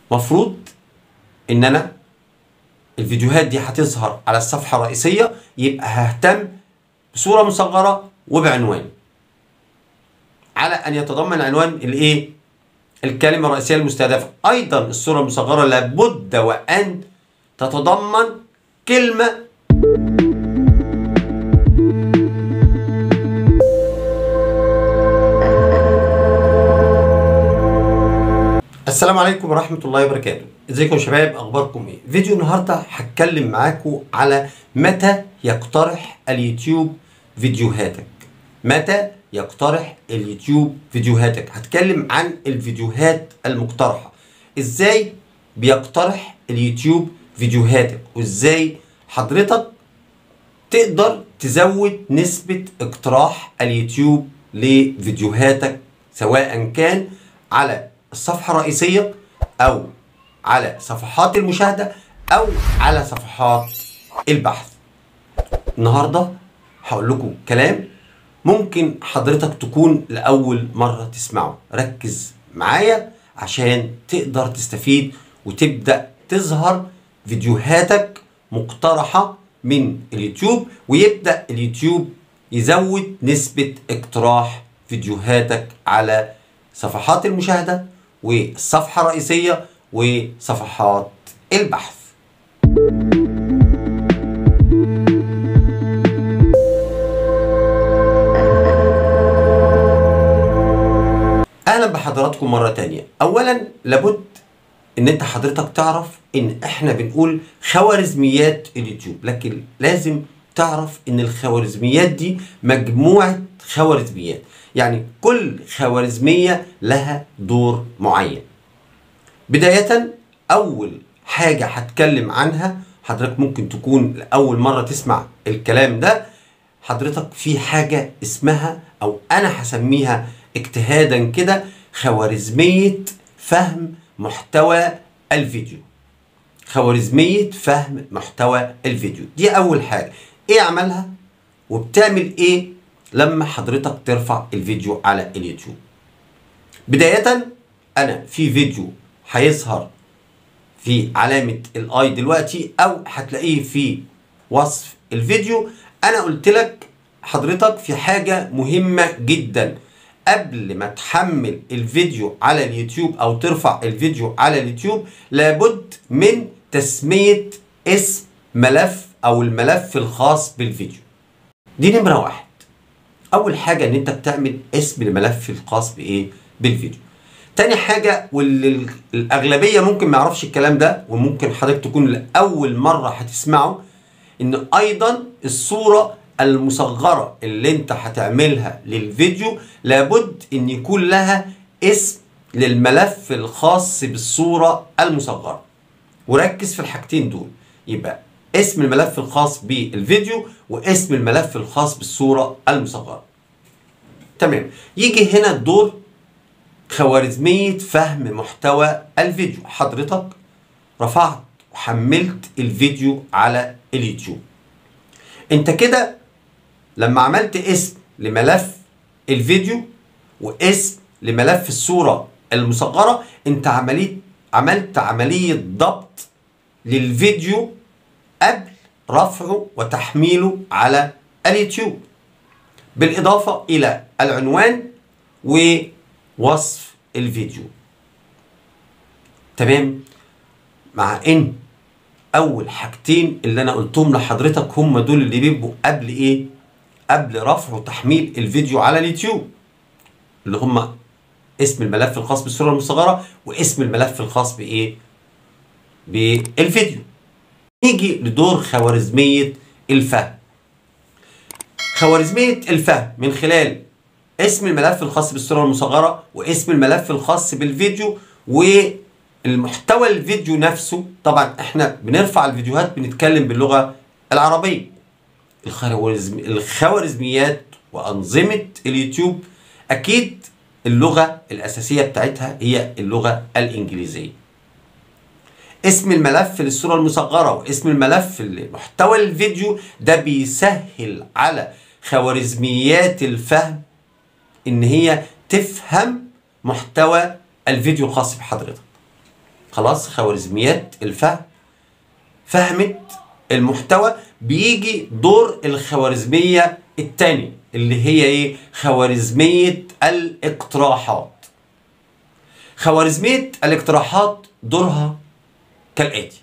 مفروض ان انا الفيديوهات دي هتظهر على الصفحة الرئيسية يبقى ههتم بصورة مصغرة وبعنوان على ان يتضمن عنوان الايه الكلمة الرئيسية المستهدفة ايضا الصورة المصغرة لابد وان تتضمن كلمة السلام عليكم ورحمة الله وبركاته ازيكم يا شباب اخباركم ايه فيديو النهاردة هتكلم معاكم على متى يقترح اليوتيوب فيديوهاتك متى يقترح اليوتيوب فيديوهاتك هتكلم عن الفيديوهات المقترحة ازاي بيقترح اليوتيوب فيديوهاتك وازاي حضرتك تقدر تزود نسبة اقتراح اليوتيوب لفيديوهاتك سواء كان على الصفحة الرئيسية أو على صفحات المشاهدة أو على صفحات البحث النهاردة هقول لكم كلام ممكن حضرتك تكون لأول مرة تسمعه ركز معايا عشان تقدر تستفيد وتبدأ تظهر فيديوهاتك مقترحة من اليوتيوب ويبدأ اليوتيوب يزود نسبة اقتراح فيديوهاتك على صفحات المشاهدة والصفحة الرئيسية وصفحات البحث اهلا بحضراتكم مرة تانية اولا لابد ان انت حضرتك تعرف ان احنا بنقول خوارزميات اليوتيوب لكن لازم تعرف ان الخوارزميات دي مجموعة خوارزميات يعني كل خوارزمية لها دور معين بداية أول حاجة هتكلم عنها حضرتك ممكن تكون لأول مرة تسمع الكلام ده حضرتك في حاجة اسمها أو أنا هسميها اجتهادا كده خوارزمية فهم محتوى الفيديو خوارزمية فهم محتوى الفيديو دي أول حاجة إيه عملها وبتعمل إيه لما حضرتك ترفع الفيديو على اليوتيوب بداية أنا في فيديو هيظهر في علامة الاي دلوقتي أو هتلاقيه في وصف الفيديو أنا قلت لك حضرتك في حاجة مهمة جدا قبل ما تحمل الفيديو على اليوتيوب أو ترفع الفيديو على اليوتيوب لابد من تسمية اسم ملف أو الملف الخاص بالفيديو دي نمرة واحد اول حاجه ان انت بتعمل اسم الملف الخاص بايه بالفيديو تاني حاجه واللي الاغلبيه ممكن ما يعرفش الكلام ده وممكن حضرتك تكون لاول مره هتسمعه ان ايضا الصوره المصغره اللي انت هتعملها للفيديو لابد ان يكون لها اسم للملف الخاص بالصوره المصغره وركز في الحاجتين دول يبقى اسم الملف الخاص بالفيديو واسم الملف الخاص بالصورة المصغرة تمام يجي هنا الدور خوارزمية فهم محتوى الفيديو حضرتك رفعت وحملت الفيديو على اليوتيوب انت كده لما عملت اسم لملف الفيديو واسم لملف الصورة المصغرة انت عملية عملت عملية ضبط للفيديو قبل رفعه وتحميله على اليوتيوب بالإضافة إلى العنوان ووصف الفيديو تمام مع إن أول حاجتين اللي أنا قلتهم لحضرتك هم دول اللي بيبقوا قبل إيه قبل رفع وتحميل الفيديو على اليوتيوب اللي هم اسم الملف الخاص بالصورة المصغرة واسم الملف الخاص بإيه بالفيديو نيجي لدور خوارزمية الفهم خوارزمية الفهم من خلال اسم الملف الخاص بالصورة المصغرة واسم الملف الخاص بالفيديو والمحتوى الفيديو نفسه طبعا احنا بنرفع الفيديوهات بنتكلم باللغة العربية الخوارزم الخوارزميات وأنظمة اليوتيوب أكيد اللغة الأساسية بتاعتها هي اللغة الإنجليزية اسم الملف للصورة المصغرة واسم الملف لمحتوى الفيديو ده بيسهل على خوارزميات الفهم ان هي تفهم محتوى الفيديو الخاص بحضرتك خلاص خوارزميات الفهم فهمت المحتوى بيجي دور الخوارزمية التاني اللي هي ايه خوارزمية الاقتراحات خوارزمية الاقتراحات دورها كالآتي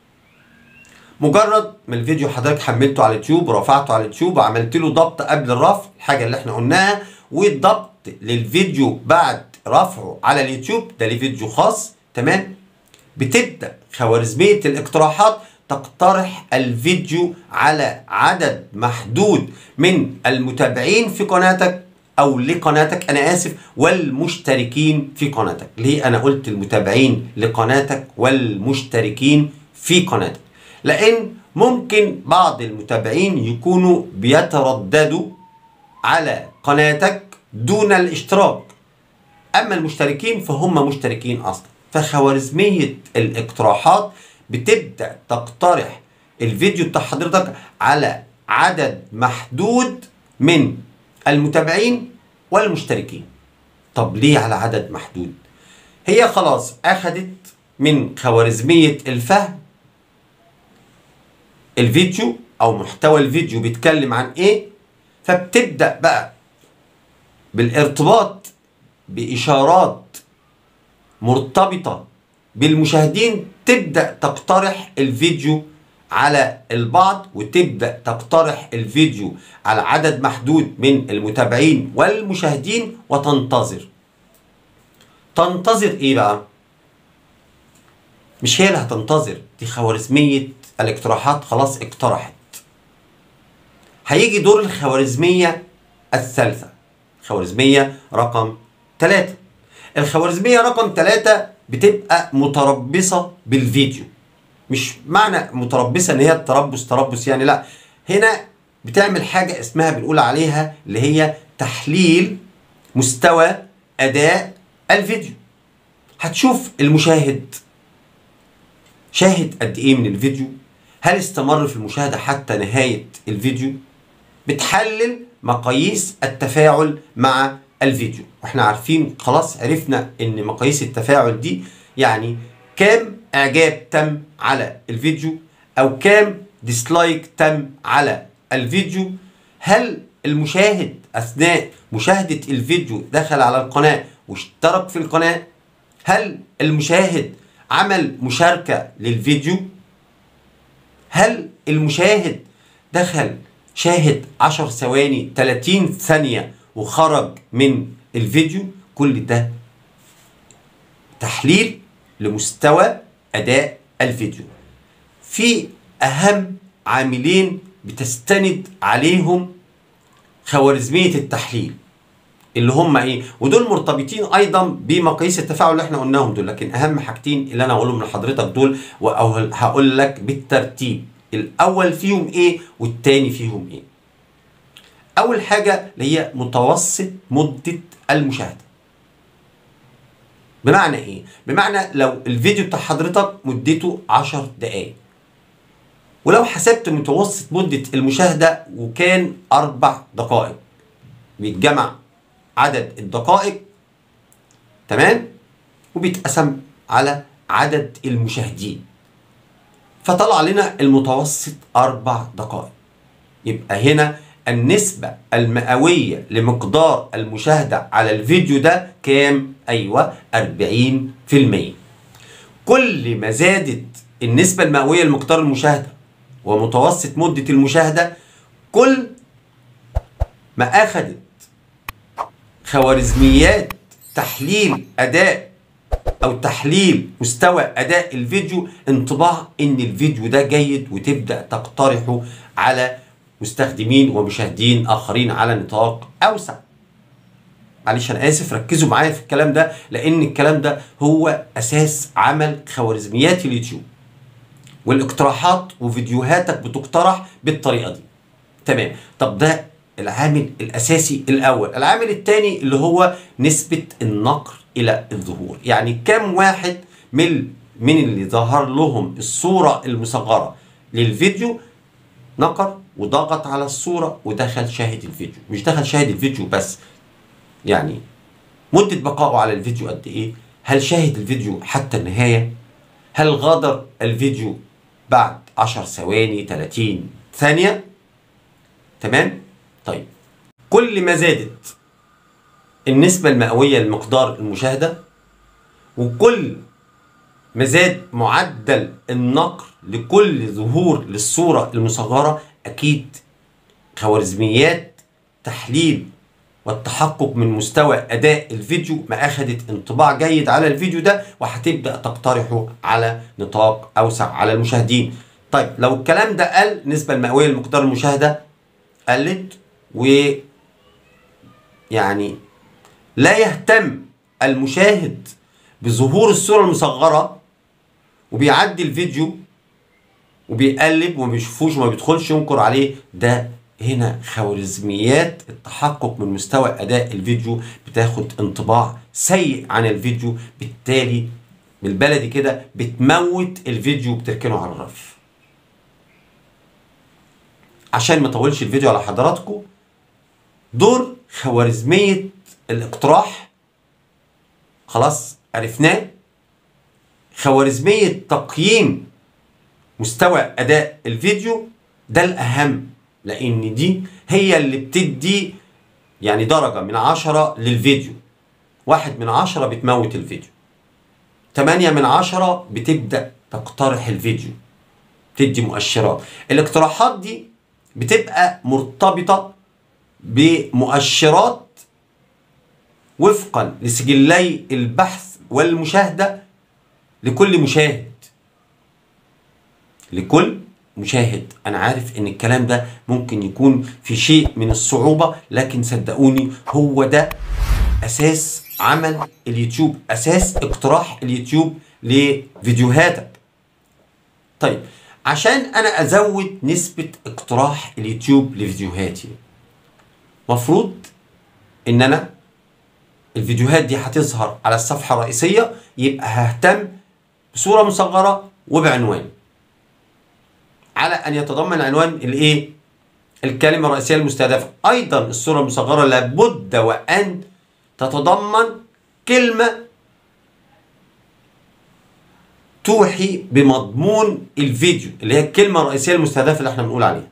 مجرد ما الفيديو حضرتك حملته على اليوتيوب ورفعته على اليوتيوب وعملت له ضبط قبل الرفع الحاجة اللي احنا قلناها والضبط للفيديو بعد رفعه على اليوتيوب ده ليه فيديو خاص تمام بتبدأ خوارزمية الاقتراحات تقترح الفيديو على عدد محدود من المتابعين في قناتك او لقناتك انا اسف والمشتركين في قناتك ليه انا قلت المتابعين لقناتك والمشتركين في قناتك لان ممكن بعض المتابعين يكونوا بيترددوا على قناتك دون الاشتراك اما المشتركين فهم مشتركين اصلا فخوارزميه الاقتراحات بتبدا تقترح الفيديو بتاع حضرتك على عدد محدود من المتابعين والمشتركين طب ليه على عدد محدود هي خلاص اخدت من خوارزميه الفهم الفيديو او محتوى الفيديو بيتكلم عن ايه فبتبدا بقى بالارتباط باشارات مرتبطه بالمشاهدين تبدا تقترح الفيديو على البعض وتبدا تقترح الفيديو على عدد محدود من المتابعين والمشاهدين وتنتظر تنتظر ايه بقى مش هي اللي هتنتظر دي خوارزميه الاقتراحات خلاص اقترحت هيجي دور الخوارزميه الثالثه خوارزميه رقم ثلاثة الخوارزميه رقم ثلاثة بتبقى متربصه بالفيديو مش معنى متربصه ان هي التربص تربص يعني لا هنا بتعمل حاجه اسمها بنقول عليها اللي هي تحليل مستوى اداء الفيديو هتشوف المشاهد شاهد قد ايه من الفيديو هل استمر في المشاهده حتى نهايه الفيديو بتحلل مقاييس التفاعل مع الفيديو واحنا عارفين خلاص عرفنا ان مقاييس التفاعل دي يعني كام اعجاب تم على الفيديو او كام ديسلايك تم على الفيديو هل المشاهد اثناء مشاهده الفيديو دخل على القناه واشترك في القناه هل المشاهد عمل مشاركه للفيديو هل المشاهد دخل شاهد 10 ثواني 30 ثانيه وخرج من الفيديو كل ده تحليل لمستوى اداء الفيديو في اهم عاملين بتستند عليهم خوارزميه التحليل اللي هم ايه ودول مرتبطين ايضا بمقاييس التفاعل اللي احنا قلناهم دول لكن اهم حاجتين اللي انا هقولهم لحضرتك دول او هقول لك بالترتيب الاول فيهم ايه والتاني فيهم ايه اول حاجه اللي هي متوسط مده المشاهده بمعنى ايه بمعنى لو الفيديو بتاع حضرتك مدته 10 دقائق ولو حسبت متوسط مدة المشاهدة وكان أربع دقائق بيتجمع عدد الدقائق تمام وبيتقسم على عدد المشاهدين فطلع لنا المتوسط أربع دقائق يبقى هنا النسبة المئوية لمقدار المشاهدة على الفيديو ده كام؟ أيوة 40% كل ما زادت النسبة المئوية لمقدار المشاهدة ومتوسط مدة المشاهدة كل ما أخدت خوارزميات تحليل أداء أو تحليل مستوى أداء الفيديو انطباع إن الفيديو ده جيد وتبدأ تقترحه على مستخدمين ومشاهدين اخرين على نطاق اوسع معلش انا اسف ركزوا معايا في الكلام ده لان الكلام ده هو اساس عمل خوارزميات اليوتيوب والاقتراحات وفيديوهاتك بتقترح بالطريقه دي تمام طب ده العامل الاساسي الاول العامل الثاني اللي هو نسبه النقر الى الظهور يعني كم واحد من من اللي ظهر لهم الصوره المصغره للفيديو نقر وضغط على الصورة ودخل شاهد الفيديو مش دخل شاهد الفيديو بس يعني مدة بقائه على الفيديو قد ايه هل شاهد الفيديو حتى النهاية هل غادر الفيديو بعد 10 ثواني 30 ثانية تمام طيب كل ما زادت النسبة المئوية لمقدار المشاهدة وكل ما زاد معدل النقر لكل ظهور للصورة المصغرة أكيد خوارزميات تحليل والتحقق من مستوى أداء الفيديو ما أخدت انطباع جيد على الفيديو ده وهتبدأ تقترحه على نطاق أوسع على المشاهدين طيب لو الكلام ده قل النسبة المئوية لمقدار المشاهدة قلت و يعني لا يهتم المشاهد بظهور الصورة المصغرة وبيعدي الفيديو وبيقلب وما بيشوفوش وما بيدخلش ينكر عليه ده هنا خوارزميات التحقق من مستوى اداء الفيديو بتاخد انطباع سيء عن الفيديو بالتالي بالبلدي كده بتموت الفيديو وبتركنه على الرف عشان ما اطولش الفيديو على حضراتكم دور خوارزميه الاقتراح خلاص عرفناه خوارزميه تقييم مستوى اداء الفيديو ده الاهم لان دي هي اللي بتدي يعني درجه من عشرة للفيديو واحد من عشرة بتموت الفيديو تمانية من عشرة بتبدأ تقترح الفيديو تدي مؤشرات الاقتراحات دي بتبقى مرتبطة بمؤشرات وفقا لسجلي البحث والمشاهدة لكل مشاهد لكل مشاهد انا عارف ان الكلام ده ممكن يكون في شيء من الصعوبة لكن صدقوني هو ده اساس عمل اليوتيوب اساس اقتراح اليوتيوب لفيديوهاتك طيب عشان انا ازود نسبة اقتراح اليوتيوب لفيديوهاتي مفروض ان انا الفيديوهات دي هتظهر على الصفحة الرئيسية يبقى ههتم بصورة مصغرة وبعنوان على ان يتضمن عنوان الايه الكلمة الرئيسية المستهدفة ايضا الصورة المصغرة لابد وان تتضمن كلمة توحي بمضمون الفيديو اللي هي الكلمة الرئيسية المستهدفة اللي احنا بنقول عليها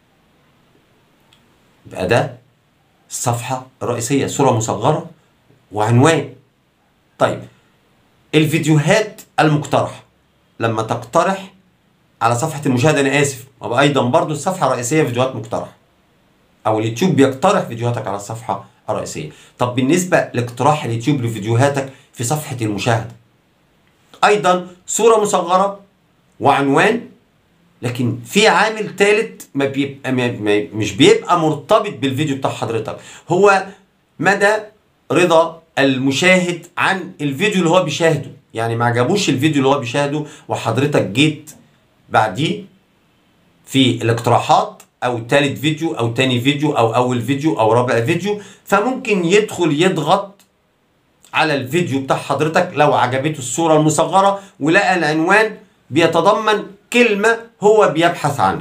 يبقى ده الصفحة الرئيسية صورة مصغرة وعنوان طيب الفيديوهات المقترحة لما تقترح على صفحة المشاهدة أنا آسف وأيضا برضو الصفحة الرئيسية فيديوهات مقترحة أو اليوتيوب بيقترح فيديوهاتك على الصفحة الرئيسية طب بالنسبة لاقتراح اليوتيوب لفيديوهاتك في صفحة المشاهدة أيضا صورة مصغرة وعنوان لكن في عامل ثالث ما بيبقى ما ما مش بيبقى مرتبط بالفيديو بتاع حضرتك هو مدى رضا المشاهد عن الفيديو اللي هو بيشاهده يعني ما عجبوش الفيديو اللي هو بيشاهده وحضرتك جيت بعديه في الاقتراحات او تالت فيديو او تاني فيديو او اول فيديو او رابع فيديو فممكن يدخل يضغط على الفيديو بتاع حضرتك لو عجبته الصورة المصغرة ولقى العنوان بيتضمن كلمة هو بيبحث عنها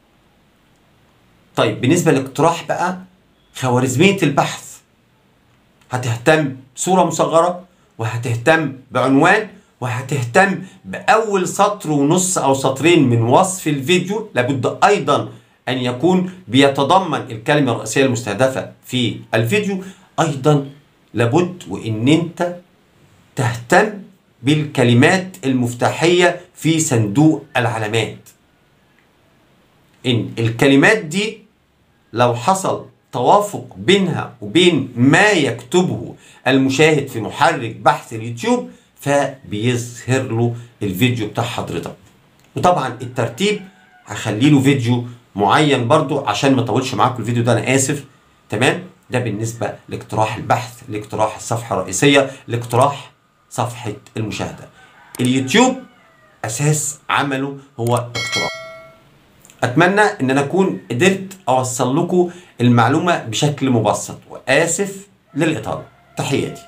طيب بالنسبة للاقتراح بقى خوارزمية البحث هتهتم بصورة مصغرة وهتهتم بعنوان وهتهتم بأول سطر ونص أو سطرين من وصف الفيديو لابد أيضا أن يكون بيتضمن الكلمة الرئيسية المستهدفة في الفيديو أيضا لابد وإن أنت تهتم بالكلمات المفتاحية في صندوق العلامات إن الكلمات دي لو حصل توافق بينها وبين ما يكتبه المشاهد في محرك بحث اليوتيوب فبيظهر له الفيديو بتاع حضرتك وطبعا الترتيب هخلي له فيديو معين برضو عشان ما اطولش معاكم الفيديو ده انا اسف تمام ده بالنسبه لاقتراح البحث لاقتراح الصفحه الرئيسيه لاقتراح صفحه المشاهده اليوتيوب اساس عمله هو اقتراح اتمنى ان انا اكون قدرت اوصل لكم المعلومه بشكل مبسط واسف للاطاله تحياتي